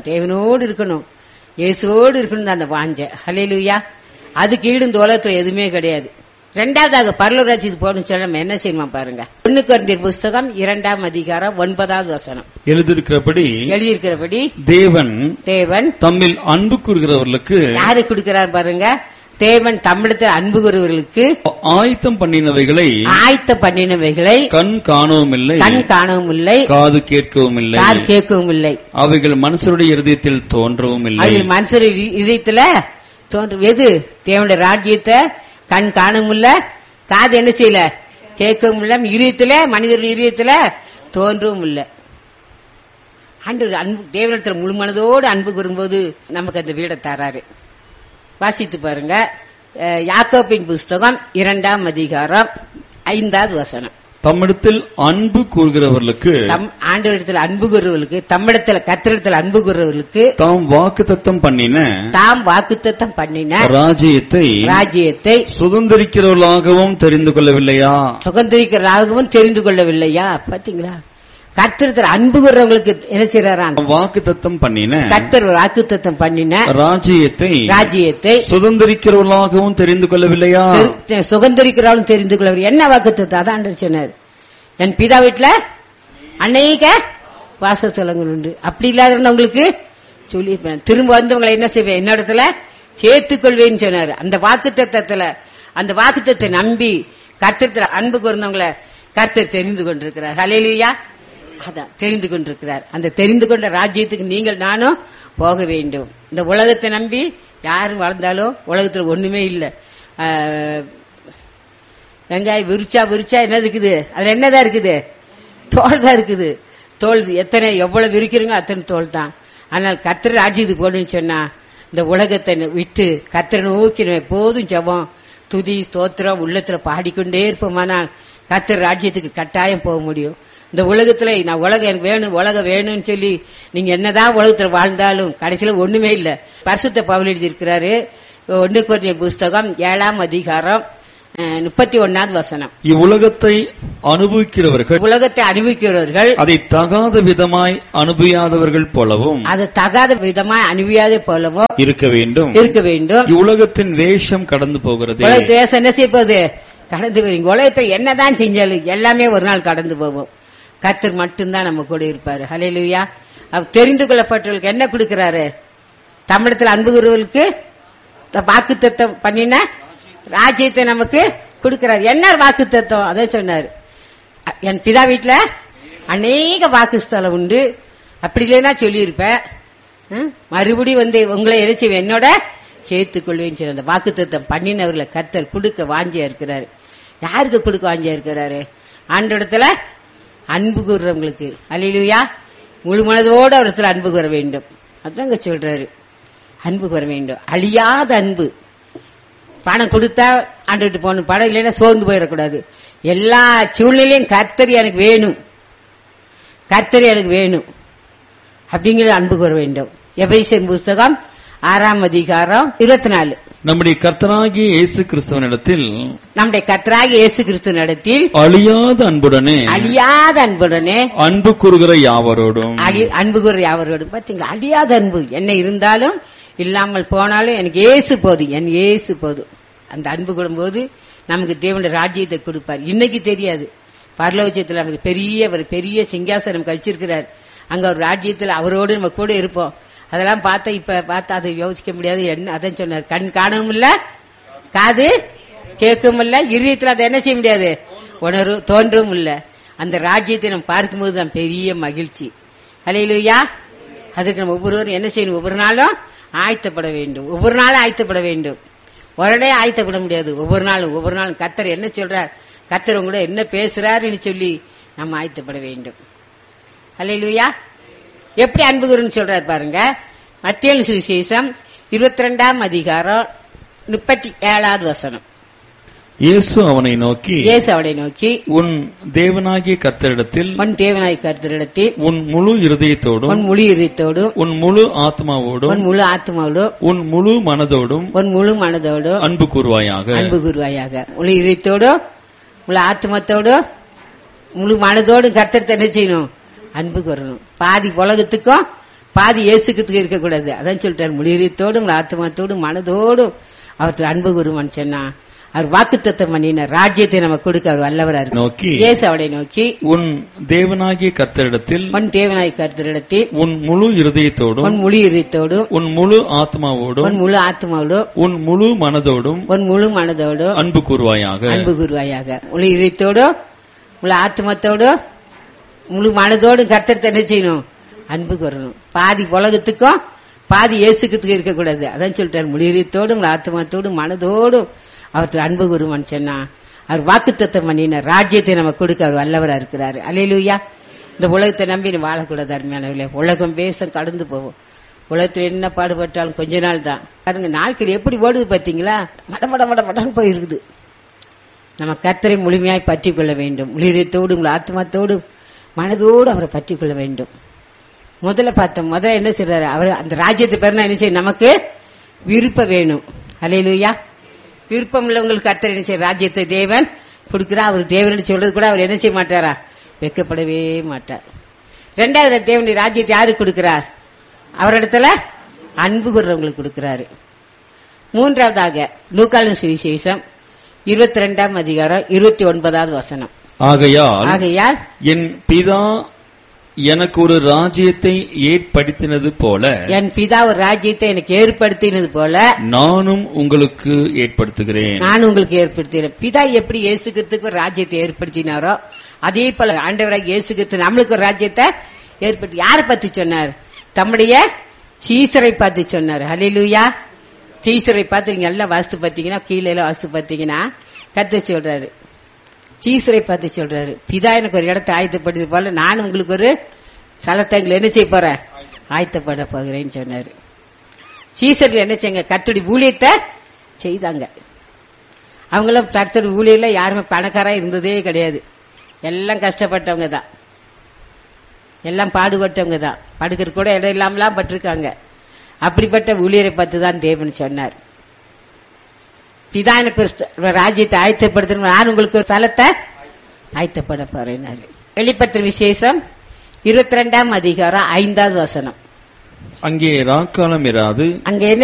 தேவனோடு இருக்கணும் இயேசுவோடு இருக்கணும் அந்த வாஞ்ச ஹalleluya அதுக்கு ஈடு இந்த உலகத்துல எதுவுமே கிடையாது ரெண்டாவதாக பரலூராட்சிக்கு போகணும்னு சொல்ல நம்ம என்ன செய்யணுமா பாருங்க ஒண்ணு குறைந்தர் புஸ்தகம் இரண்டாம் அதிகாரம் ஒன்பதாவது வசனம் எழுதியிருக்கிறபடி எழுதியிருக்கிறபடி தேவன் தேவன் தம்மில் அன்பு கூறுகிறவர்களுக்கு யாரு கொடுக்கிறார் பாருங்க தேவன் தமிழத்தில் அன்பு கூறுவர்களுக்கு ஆயத்தம் பண்ணினவைகளை ஆயத்த பண்ணினவைகளை கண் காணவும் இல்லை கண் காணவும் இல்லை காது கேட்கவும் இல்லை காது கேட்கவும் இல்லை அவைகள் மனுஷருடைய இருதயத்தில் தோன்றவும் இல்லை அதில் மனுஷர் இ- இதயத்துல தோன்றும் எது தேவனுடைய ராஜ்யத்தை கண் காணவும் இல்ல காது என்ன செய்யல கேட்கவும் இல்ல இதயத்துல மனிதருடைய இதயத்துல தோன்றவும் இல்ல ஆண்டவர் அன்பு தேவனத்தில் முழு மனதோடு அன்பு கூறும்போது நமக்கு அந்த வீடை தராரு வாசித்து பாருங்க அஹ், யாக்கோபின் புஸ்தகம் இரண்டாம் அதிகாரம் ஐந்தாவது வசனம் தம்மிடத்தில் அன்பு கூறுகிறவர்களுக்கு தம் ஆண்டவரிடத்தில் அன்பு கூறுவர்களுக்கு தம்மிடத்தில் கத்திரிடத்தில் அன்பு கூறுவர்களுக்கு தாம் வாக்குத்தத்தம் பண்ணின தாம் வாக்குத்தத்தம் பண்ணின ராஜ்யத்தை ராஜ்யத்தை சுதந்திரிக்கிறவர்களாகவும் தெரிந்து கொள்ளவில்லையா சுகந்திரிக்கிறதாகவும் தெரிந்து கொள்ளவில்லையா பாத்தீங்களா கர்த்தர் அன்பு கூறவங்களுக்கு என்ன செய்யறாராம் வாக்குத்தத்தம் பண்ணின கர்த்தர் ஒரு வாக்குத்தத்தம் பண்ணின ராஜ்யத்தை ராஜ்யத்தை சுதந்திரிக்கிறவர்களாகவும் தெரிந்து கொள்ளவில்லையா தெரி- சுகந்தரிக்கிறவளும் தெரிந்து கொள்ளவர் என்ன வாக்குத்தத்தம் அதான் ஆண்டவர் சொன்னார் என் பிதா வீட்டுல அநேக வாசத்தலங்கள் உண்டு அப்படி இல்லாத இருந்தவங்களுக்கு சொல்லியிருப்பேன் திரும்ப வந்தவங்களை என்ன செய்வேன் என்னிடத்துல சேர்த்துக் கொள்வேன்னு சொன்னார் அந்த வாக்குத்தத்தத்துல அந்த வாக்குத்தத்தை நம்பி கர்த்தத்துல அன்பு கூர்ந்தவங்களை கர்த்தர் தெரிந்து கொண்டிருக்கிறார் ஹalleluya அதான் தெரிந்து கொண்டிருக்கிறார் அந்த தெரிந்து கொண்ட ராஜ்யத்துக்கு நீங்கள் நானும் போக வேண்டும் இந்த உலகத்தை நம்பி யாரும் வளர்ந்தாலும் உலகத்துல ஒண்ணுமே இல்லை வெங்காயம் விரிச்சா விரிச்சா என்ன இருக்குது அதுல என்னதான் இருக்குது தோல் தான் இருக்குது தோல் எத்தனை எவ்வளவு விரிக்கிறீங்க அத்தனை தோல் தான் ஆனால் கத்திர ராஜ்யத்துக்கு போகணும்னு சொன்னா இந்த உலகத்தை விட்டு கத்திர நோக்கி நம்ம எப்போதும் ஜெபம் துதி ஸ்தோத்திரம் உள்ளத்துல பாடிக்கொண்டே இருப்போமானால் கத்திர ராஜ்யத்துக்கு கட்டாயம் போக முடியும் இந்த உலகத்துல நான் உலகம் எனக்கு வேணும் உலகம் வேணும்னு சொல்லி நீங்க என்னதான் உலகத்துல வாழ்ந்தாலும் கடைசியில ஒண்ணுமே இல்ல பரிசுத்த பவுல் எழுதி இருக்கிறாரு ஒன்னு கொஞ்சம் புஸ்தகம் ஏழாம் அதிகாரம் அஹ், முப்பத்தி ஒன்னாவது வசனம் இவ்வுலகத்தை அனுபவிக்கிறவர்கள் உலகத்தை அனுபவிக்கிறவர்கள் அதை தகாத விதமாய் அனுபவியாதவர்கள் போலவும் அது தகாத விதமா அனுபவியாதே போலவோ இருக்க வேண்டும் இருக்க வேண்டும் இவ்வுலகத்தின் வேஷம் கடந்து போகிறது உலக தேசம் என்ன செய்ய போகுது கடந்து போறீங்க உலகத்தை என்னதான் செஞ்சாலும் எல்லாமே ஒரு நாள் கடந்து போகும் கர்த்தர் மட்டும்தான் நம்ம கூட இருப்பாரு ஹalleluya அவர் தெரிந்து கொள்ளப்பட்டவர்களுக்கு என்ன கொடுக்கிறாரு தமிழத்தில் அன்பு குருவர்களுக்கு வாக்கு தத்தம் பண்ணின ராஜ்யத்தை நமக்கு கொடுக்கிறார் என்ன வாக்கு தத்துவம் அதை சொன்னாரு அ- என் பிதா வீட்டுல அநேக வாக்குஸ்தலம் உண்டு அப்படி இல்லைன்னா சொல்லியிருப்பேன் ம்? மறுபடியும் வந்து உங்களை இறைச்சி என்னோட சேர்த்துக் கொள்வேன்னு சொல்லி அந்த வாக்கு தத்தம் பண்ணினவர்களை கத்தல் கொடுக்க வாஞ்சியா இருக்கிறாரு யாருக்கு கொடுக்க வாஞ்சியா இருக்கிறாரு ஆண்டோடத்துல அன்பு கூறுறவங்களுக்கு அல்லையா முழு மனதோடு அவரத்துல அன்பு கூற வேண்டும் அதாங்க சொல்றாரு அன்பு கூற வேண்டும் அழியாத அன்பு பணம் கொடுத்தா ஆண்டுகிட்டு போகணும் பணம் இல்லைன்னா சோர்ந்து போயிடக்கூடாது எல்லா சூழ்நிலையும் கர்த்தர் எனக்கு வேணும் கர்த்தர் எனக்கு வேணும் அப்படிங்கிறது அன்பு கூற வேண்டும் எபேசியர் புஸ்தகம் ஆறாம் அதிகாரம் இருபத்தி நாலு நம்முடைய கர்த்தராகிய இயேசு கிறிஸ்துவனிடத்தில் நம்முடைய கர்த்தராகிய இயேசு கிறிஸ்து நடத்தில் அழியாத அன்புடனே அழியாத அன்புடனே அன்பு கூறுகிற யாவரோடும் அழி- அன்பு கூற யாவரோடும் பாத்தீங்களா அழியாத அன்பு என்ன இருந்தாலும் இல்லாமல் போனாலும் எனக்கு ஏசு போதும் என் ஏசு போதும் அந்த அன்பு கூடும்போது நமக்கு தேவனுடைய ராஜ்யத்தை கொடுப்பார் இன்னைக்கு தெரியாது பரலோச்சத்துல நமக்கு பெரிய ஒரு பெரிய சிங்காசனம் கழிச்சிருக்கிறார் அங்க ஒரு ராஜ்யத்துல அவரோடு நம்ம கூட இருப்போம் அதெல்லாம் பார்த்தா இப்ப பார்த்தா அதை யோசிக்க முடியாது என்ன அதான் சொன்னார் கண் காணவும் இல்ல காது கேட்கவும் இல்ல இருதயத்துல அதை என்ன செய்ய முடியாது உணர்வு தோன்றவும் இல்ல அந்த ராஜ்யத்தை நம்ம பார்க்கும்போது தான் பெரிய மகிழ்ச்சி அலையிலுயா அதுக்கு நம்ம ஒவ்வொருவரும் என்ன செய்யணும் ஒவ்வொரு நாளும் ஆயத்தப்பட வேண்டும் ஒவ்வொரு நாளும் ஆயத்தப்பட வேண்டும் உடனே ஆயத்தப்பட முடியாது ஒவ்வொரு நாளும் ஒவ்வொரு நாளும் கத்தர் என்ன சொல்றார் கத்தர் உங்களோட என்ன பேசுறாருன்னு சொல்லி நம்ம ஆயத்தப்பட வேண்டும் அல்லையா எப்படி அன்பு குருன்னு சொல்றாரு பாருங்க மத்திய சுவிசேஷம் இருபத்தி ரெண்டாம் அதிகாரம் முப்பத்தி ஏழாவது வசனம் இயேசு அவனை நோக்கி இயேசு அவனை நோக்கி உன் தேவனாகிய கர்த்தரிடத்தில் உன் தேவனாய் கருத்திடத்தில் உன் முழு இருதயத்தோடும் உன் முழு இதயத்தோடும் உன் முழு ஆத்மாவோடும் உன் முழு ஆத்மாவோடும் உன் முழு மனதோடும் உன் முழு மனதோடும் அன்பு கூறுவாயாக அன்பு கூறுவாயாக முழு இதயத்தோடும் முழு ஆத்மத்தோடும் முழு மனதோடும் கர்த்தர் என்ன செய்யணும் அன்பு கூறணும் பாதி உலகத்துக்கும் பாதி இயேசுக்கு இருக்கக்கூடாது அதான் சொல்லிட்டார் முழியத்தோடும் ஆத்மாத்தோடும் மனதோடும் அவருக்கு அன்பு குருவான்னு சொன்னா அவர் வாக்குத்தத்தம் பண்ணினார் ராஜ்யத்தை நம்ம கொடுக்க அவர் வல்லவரா இருக்கு நோக்கி இயேசு அவளை நோக்கி உன் தேவனாகிய கர்த்தரிடத்தில் உன் தேவனாய் கருத்திடத்தில் உன் முழு இருதயத்தோடும் உன் முழு இதயத்தோடும் உன் முழு ஆத்மாவோடும் உன் முழு ஆத்மாவோடும் உன் முழு மனதோடும் உன் முழு மனதோடும் அன்பு கூறுவாயாக அன்பு குருவாயாக முழு இதயத்தோடும் முழு ஆத்மத்தோடும் முழு மனதோடும் கர்த்தரத்தை என்ன செய்யணும் அன்பு கூறணும் பாதி உலகத்துக்கும் பாதி இயேசுக்கு இருக்கக்கூடாது அதான் சொல்லிட்டார் முழு இதயத்தோடும் முழு ஆத்மத்தோடும் மனதோடும் அவருக்கு அன்பு குருவான்னு சொன்னா அவர் வாக்குத்தத்தம் பண்ணினார் ராஜ்யத்தை நம்ம கொடுக்க அவர் வல்லவரா இருக்கிறாரு அலையிலுயா இந்த உலகத்தை நம்பி நீ வாழக்கூடாது அருமையானவர்களே உலகம் பேச கடந்து போவோம் உலகத்தில் என்ன பாடுபட்டாலும் கொஞ்ச நாள் தான் பாருங்க நாட்கள் எப்படி ஓடுது பாத்தீங்களா மட மட மட மடன்னு போயிருக்குது நம்ம கர்த்தரை முழுமையாய் பற்றிக் கொள்ள வேண்டும் உளிரியத்தோடும் உங்கள் ஆத்மாத்தோடும் மனதோடு அவரை பற்றிக் கொள்ள வேண்டும் முதல்ல பார்த்தோம் முதல்ல என்ன சொல்றாரு அவர் அந்த ராஜ்யத்தை பெறனா என்ன செய்யும் நமக்கு விருப்பம் வேணும் அலையிலுயா விருப்பம் உள்ளவங்களுக்கு கர்த்தர் என்ன செய்ய ராஜ்யத்தை தேவன் கொடுக்கிறா அவர் தேவன் சொல்றது கூட அவர் என்ன செய்ய மாட்டாரா வெக்கப்படவே மாட்டார் ரெண்டாவது தேவனுடைய ராஜ்யத்தை யாருக்கு கொடுக்கிறார் அவரிடத்துல அன்பு கூறுறவங்களுக்கு கொடுக்கிறாரு மூன்றாவதாக லூக்காலின் சுவிசேஷம் இருபத்தி ரெண்டாம் அதிகாரம் இருபத்தி ஒன்பதாவது வசனம் ஆகையால் ஆகையால் என் பிதா எனக்கு ஒரு ராஜ்யத்தை ஏற்படுத்தினது போல என் பிதா ஒரு ராஜ்யத்தை எனக்கு ஏற்படுத்தினது போல நானும் உங்களுக்கு ஏற்படுத்துகிறேன் நான் உங்களுக்கு ஏற்படுத்தினேன் பிதா எப்படி இயேசுகிறதுக்கு ஒரு ராஜ்யத்தை ஏற்படுத்தினாரோ அதே போல ஆண்டவராக இயேசுகிறது நம்மளுக்கு ஒரு ராஜ்யத்தை ஏற்படுத்தி யாரை பத்தி சொன்னார் தம்முடைய சீசரை பார்த்து சொன்னார் ஹலிலூயா சீசரை பார்த்து நீங்க எல்லாம் வாஸ்து பார்த்தீங்கன்னா கீழே எல்லாம் வாஸ்து பார்த்தீங்கன்னா கத்து சொல்றாரு சீசரை பார்த்து சொல்றாரு பிதா எனக்கு ஒரு இடத்தை ஆயத்தப்படுது போல நான் உங்களுக்கு ஒரு சலத்தங்களை என்ன செய்ய போறேன் ஆயத்தப்பட போகிறேன்னு சொன்னாரு சீசர்கள் என்ன செய்யுங்க கத்தடி ஊழியத்தை செய்தாங்க அவங்களும் கர்த்தர் ஊழியர்ல யாருமே பணக்காரா இருந்ததே கிடையாது எல்லாம் கஷ்டப்பட்டவங்க தான் எல்லாம் பாடுபட்டவங்க தான் படுக்கிற கூட இடம் இல்லாமலாம் பட்டிருக்காங்க அப்படிப்பட்ட ஊழியரை பார்த்து தான் தேவன் சொன்னார் பிதா எனக்கு ஒரு ஸ்த- ஒரு ராஜ்யத்தை ஆயத்தப்படுத்தணும் நான் உங்களுக்கு ஒரு தலத்தை ஆயத்தப்பட போறேன் வெளிப்பத்திர விசேஷம் இருபத்தி ரெண்டாம் அதிகாரம் ஐந்தாவது வசனம் அங்கே ராக்காலம் இராது அங்க என்ன